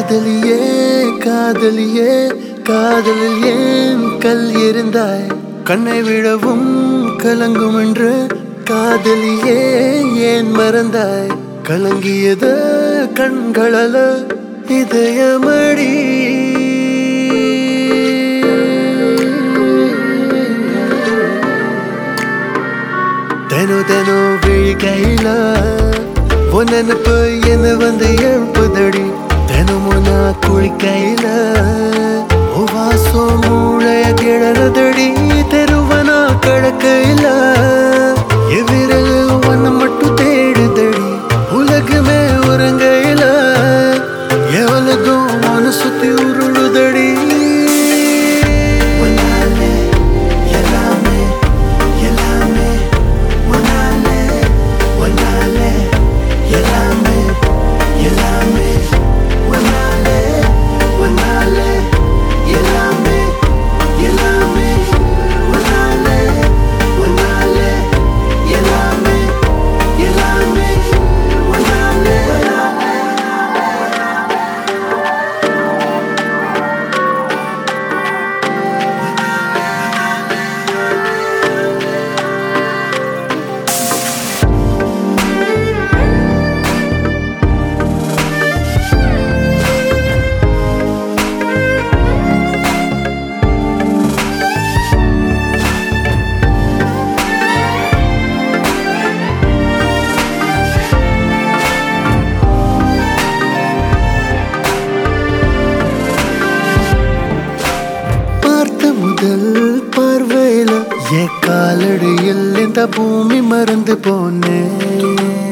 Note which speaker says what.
Speaker 1: காதலியே காதலியே காதலில் ஏன் கல் எறிந்தாய் கண்ணை விடவும் கலங்கும் என்று காதலியே ஏன் மறந்தாய் கலங்கியது கண்களல இதயமடி தெனு தெனு விழிக்கையில உன் நினப்பு என்ன வந்து எழுப்புதடி தினமும் நான் குளிக்கையில உன் வாசம் மூளைய கிழறதடி தெருவனா கடக்கையில எவ்விரல் ஒன்னு மட்டும் தேடுதடி உலகமே உறங்கையில எவ்வளதும் மனு சுத்தி உருளுதடி உன்னாலே எல்லாமே எல்லாமே உன்னாலே உன்னாலே எல்லாமே எல்லாமே உன்னாலே உன்னாலே எல்லாமே எல்லாமே உன்னாலே உன்னாலே எல்லாமே எல்லாமே உன்னாலே பார்த்த முதல் பார்வையில என் காலடியில் இந்த பூமி மறந்து போனேன்